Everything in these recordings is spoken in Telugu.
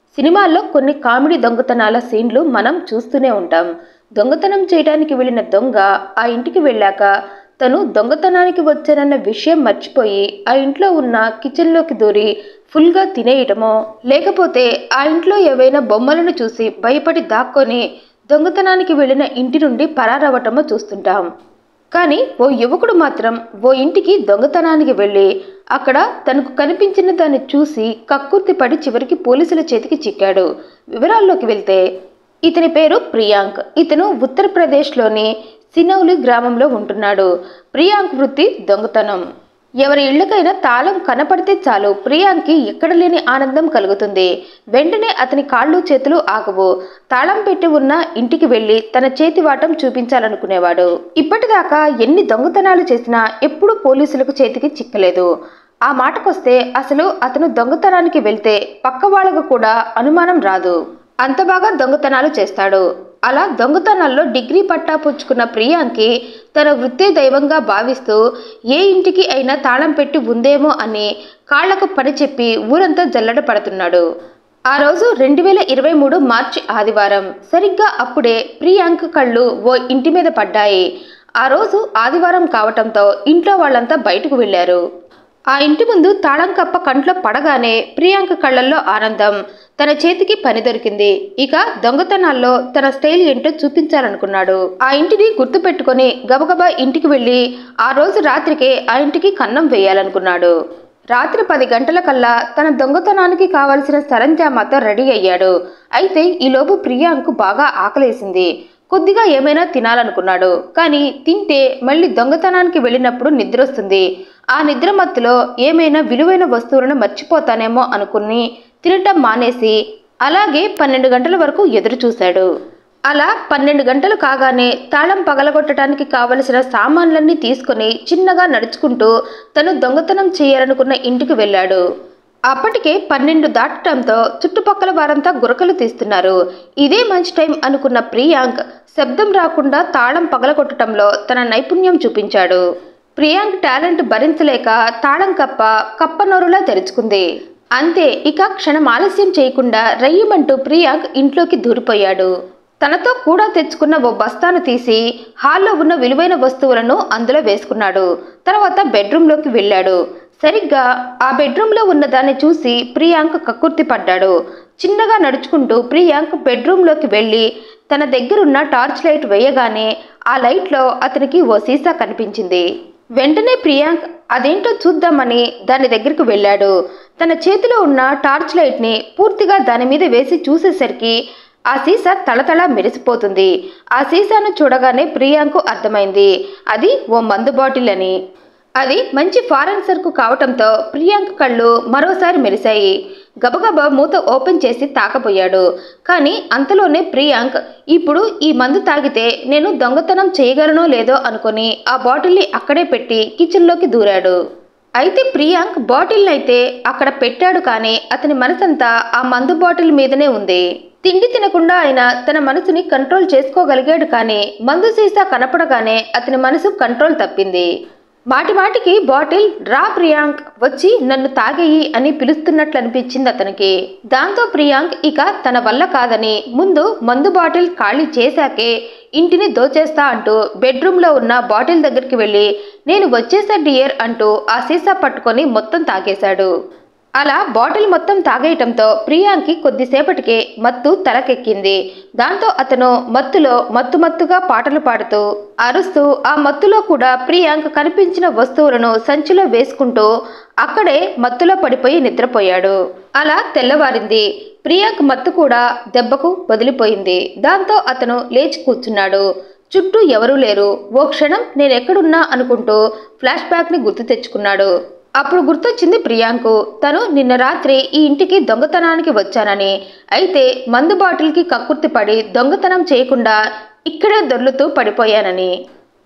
సినిమాల్లో కొన్ని కామెడీ దొంగతనాల సీన్లు మనం చూస్తూనే ఉంటాం దొంగతనం చేయడానికి వెళ్ళిన దొంగ ఆ ఇంటికి వెళ్ళాక తను దొంగతనానికి వచ్చానన్న విషయం మర్చిపోయి ఆ ఇంట్లో ఉన్న కిచెన్లోకి దూరి ఫుల్గా తినేయటమో లేకపోతే ఆ ఇంట్లో ఏవైనా బొమ్మలను చూసి భయపడి దాక్కొని దొంగతనానికి వెళ్ళిన ఇంటి నుండి పరారవటమో చూస్తుంటాం కానీ ఓ యువకుడు మాత్రం ఓ ఇంటికి దొంగతనానికి వెళ్ళి అక్కడ తనకు కనిపించిన దాన్ని చూసి కక్కుర్తి పడి చివరికి పోలీసుల చేతికి చిక్కాడు వివరాల్లోకి వెళ్తే ఇతని పేరు ప్రియాంక్ ఇతను ఉత్తరప్రదేశ్లోని సినౌలి గ్రామంలో ఉంటున్నాడు ప్రియాంక్ వృత్తి దొంగతనం ఎవరి ఇళ్ళకైనా తాళం కనపడితే చాలు ప్రియాంక్కి ఎక్కడ లేని ఆనందం కలుగుతుంది వెంటనే అతని కాళ్ళు చేతులు ఆగవు తాళం పెట్టి ఉన్న ఇంటికి వెళ్ళి తన చేతి వాటం చూపించాలనుకునేవాడు ఇప్పటిదాకా ఎన్ని దొంగతనాలు చేసినా ఎప్పుడూ పోలీసులకు చేతికి చిక్కలేదు ఆ మాటకొస్తే అసలు అతను దొంగతనానికి వెళ్తే పక్క వాళ్ళకు కూడా అనుమానం రాదు అంత బాగా దొంగతనాలు చేస్తాడు అలా దొంగతనాల్లో డిగ్రీ పట్టా పుచ్చుకున్న ప్రియాంకి తన వృత్తి దైవంగా భావిస్తూ ఏ ఇంటికి అయినా తాళం పెట్టి ఉందేమో అని కాళ్లకు పని చెప్పి ఊరంతా జల్లడ పడుతున్నాడు ఆ రోజు రెండు వేల ఇరవై మూడు మార్చి ఆదివారం సరిగ్గా అప్పుడే ప్రియాంక్ కళ్ళు ఓ ఇంటి మీద పడ్డాయి ఆ రోజు ఆదివారం కావటంతో ఇంట్లో వాళ్ళంతా బయటకు వెళ్ళారు ఆ ఇంటి ముందు తాళం కప్ప కంట్లో పడగానే ప్రియాంక కళ్ళల్లో ఆనందం తన చేతికి పని దొరికింది ఇక దొంగతనాల్లో తన స్టైల్ ఏంటో చూపించాలనుకున్నాడు ఆ ఇంటిని గుర్తుపెట్టుకొని గబగబా ఇంటికి వెళ్ళి ఆ రోజు రాత్రికే ఆ ఇంటికి కన్నం వేయాలనుకున్నాడు రాత్రి పది గంటల కల్లా తన దొంగతనానికి కావలసిన సరంజామాతో రెడీ అయ్యాడు అయితే ఈలోపు ప్రియాంకు బాగా ఆకలేసింది కొద్దిగా ఏమైనా తినాలనుకున్నాడు కానీ తింటే మళ్ళీ దొంగతనానికి వెళ్ళినప్పుడు నిద్ర వస్తుంది ఆ నిద్ర మత్తులో ఏమైనా విలువైన వస్తువులను మర్చిపోతానేమో అనుకుని తినటం మానేసి అలాగే పన్నెండు గంటల వరకు ఎదురు చూశాడు అలా పన్నెండు గంటలు కాగానే తాళం పగలగొట్టడానికి కావలసిన సామాన్లన్నీ తీసుకొని చిన్నగా నడుచుకుంటూ తను దొంగతనం చేయాలనుకున్న ఇంటికి వెళ్ళాడు అప్పటికే పన్నెండు దాటడంతో చుట్టుపక్కల వారంతా గురకలు తీస్తున్నారు ఇదే మంచి టైం అనుకున్న ప్రియాంక్ శబ్దం రాకుండా తాళం పగలగొట్టడంలో తన నైపుణ్యం చూపించాడు ప్రియాంక్ టాలెంట్ భరించలేక తాళం కప్ప కప్పనోరులా తెరుచుకుంది అంతే ఇక క్షణం ఆలస్యం చేయకుండా రయ్యమంటూ ప్రియాంక్ ఇంట్లోకి దూరిపోయాడు తనతో కూడా తెచ్చుకున్న ఓ బస్తాను తీసి హాల్లో ఉన్న విలువైన వస్తువులను అందులో వేసుకున్నాడు తర్వాత బెడ్రూమ్లోకి వెళ్ళాడు సరిగ్గా ఆ బెడ్రూమ్లో ఉన్న దాన్ని చూసి ప్రియాంక్ కక్కుర్తి పడ్డాడు చిన్నగా నడుచుకుంటూ ప్రియాంక్ బెడ్రూమ్లోకి వెళ్ళి తన దగ్గరున్న టార్చ్ లైట్ వేయగానే ఆ లైట్లో అతనికి ఓ సీసా కనిపించింది వెంటనే ప్రియాంక్ అదేంటో చూద్దామని దాని దగ్గరికి వెళ్ళాడు తన చేతిలో ఉన్న టార్చ్ లైట్ని పూర్తిగా దాని మీద వేసి చూసేసరికి ఆ సీసా తళతళ మెరిసిపోతుంది ఆ సీసాను చూడగానే ప్రియాంకు అర్థమైంది అది ఓ మందు బాటిల్ అని అది మంచి ఫారెన్ సరుకు కావటంతో ప్రియాంక కళ్ళు మరోసారి మెరిశాయి గబగబా మూత ఓపెన్ చేసి తాకబోయాడు కానీ అంతలోనే ప్రియాంక్ ఇప్పుడు ఈ మందు తాగితే నేను దొంగతనం చేయగలనో లేదో అనుకుని ఆ బాటిల్ని అక్కడే పెట్టి కిచెన్లోకి దూరాడు అయితే ప్రియాంక్ బాటిల్ అయితే అక్కడ పెట్టాడు కానీ అతని మనసంతా ఆ మందు బాటిల్ మీదనే ఉంది తిండి తినకుండా ఆయన తన మనసుని కంట్రోల్ చేసుకోగలిగాడు కానీ మందు సీసా కనపడగానే అతని మనసు కంట్రోల్ తప్పింది మాటి మాటికి బాటిల్ రా ప్రియాంక్ వచ్చి నన్ను తాగేయి అని పిలుస్తున్నట్లు అనిపించింది అతనికి దాంతో ప్రియాంక్ ఇక తన వల్ల కాదని ముందు మందు బాటిల్ ఖాళీ చేశాకే ఇంటిని దోచేస్తా అంటూ బెడ్రూమ్లో ఉన్న బాటిల్ దగ్గరికి వెళ్ళి నేను వచ్చేసా డియర్ అంటూ ఆ సీసా పట్టుకొని మొత్తం తాగేశాడు అలా బాటిల్ మొత్తం తాగేయటంతో ప్రియాంకి కొద్దిసేపటికే మత్తు తలకెక్కింది దాంతో అతను మత్తులో మత్తు మత్తుగా పాటలు పాడుతూ అరుస్తూ ఆ మత్తులో కూడా ప్రియాంక్ కనిపించిన వస్తువులను సంచిలో వేసుకుంటూ అక్కడే మత్తులో పడిపోయి నిద్రపోయాడు అలా తెల్లవారింది ప్రియాంక్ మత్తు కూడా దెబ్బకు వదిలిపోయింది దాంతో అతను లేచి కూర్చున్నాడు చుట్టూ ఎవరూ లేరు ఓ క్షణం నేనెక్కడున్నా అనుకుంటూ ఫ్లాష్ బ్యాక్ని గుర్తు తెచ్చుకున్నాడు అప్పుడు గుర్తొచ్చింది ప్రియాంకు తను నిన్న రాత్రి ఈ ఇంటికి దొంగతనానికి వచ్చానని అయితే మందు బాటిల్కి కక్కుర్తి పడి దొంగతనం చేయకుండా ఇక్కడే దొర్లుతూ పడిపోయానని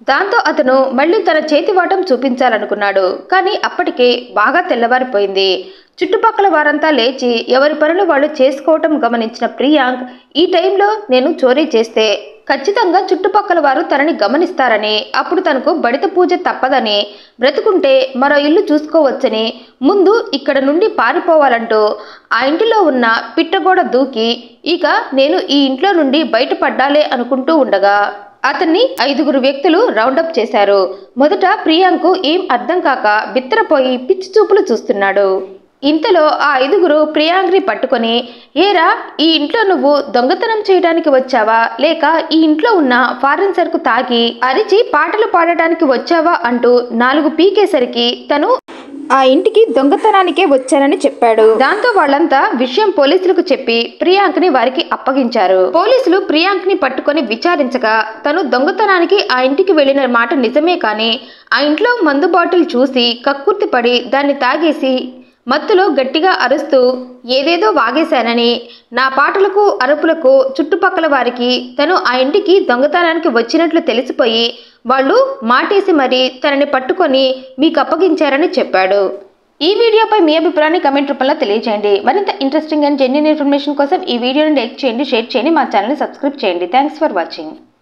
దాంతో అతను మళ్ళీ తన చేతివాటం చూపించాలనుకున్నాడు కానీ అప్పటికే బాగా తెల్లవారిపోయింది చుట్టుపక్కల వారంతా లేచి ఎవరి పనులు వాళ్ళు చేసుకోవటం గమనించిన ప్రియాంక్ ఈ టైంలో నేను చోరీ చేస్తే ఖచ్చితంగా చుట్టుపక్కల వారు తనని గమనిస్తారని అప్పుడు తనకు బడిత పూజ తప్పదని బ్రతుకుంటే మరో ఇల్లు చూసుకోవచ్చని ముందు ఇక్కడ నుండి పారిపోవాలంటూ ఆ ఇంటిలో ఉన్న పిట్టగోడ దూకి ఇక నేను ఈ ఇంట్లో నుండి బయటపడ్డాలే అనుకుంటూ ఉండగా అతన్ని ఐదుగురు వ్యక్తులు రౌండప్ చేశారు మొదట ప్రియాంకు ఏం అర్థం కాక బిత్తరపోయి పిచ్చి చూపులు చూస్తున్నాడు ఇంతలో ఆ ఐదుగురు ప్రియాంక్ని పట్టుకొని ఏరా ఈ ఇంట్లో నువ్వు దొంగతనం చేయడానికి వచ్చావా లేక ఈ ఇంట్లో ఉన్న ఫారెన్ సరుకు తాగి అరిచి పాటలు పాడటానికి వచ్చావా అంటూ నాలుగు పీకేసరికి తను ఆ ఇంటికి దొంగతనానికే వచ్చానని చెప్పాడు దాంతో వాళ్ళంతా విషయం పోలీసులకు చెప్పి ప్రియాంక్ ని వారికి అప్పగించారు పోలీసులు ప్రియాంక్ ని పట్టుకొని విచారించగా తను దొంగతనానికి ఆ ఇంటికి వెళ్లిన మాట నిజమే కానీ ఆ ఇంట్లో మందు బాటిల్ చూసి కక్కుర్తి పడి దాన్ని తాగేసి మత్తులో గట్టిగా అరుస్తూ ఏదేదో వాగేశానని నా పాటలకు అరుపులకు చుట్టుపక్కల వారికి తను ఆ ఇంటికి దొంగతనానికి వచ్చినట్లు తెలిసిపోయి వాళ్ళు మాటేసి మరీ తనని పట్టుకొని మీకు అప్పగించారని చెప్పాడు ఈ వీడియోపై మీ అభిప్రాయాన్ని కమెంట్ రూపంలో తెలియజేయండి మరింత ఇంట్రెస్టింగ్ అండ్ జెన్యున్ ఇన్ఫర్మేషన్ కోసం ఈ వీడియోని లైక్ చేయండి షేర్ చేయండి మా ఛానల్ని సబ్స్క్రైబ్ చేయండి థ్యాంక్స్ ఫర్ వాచింగ్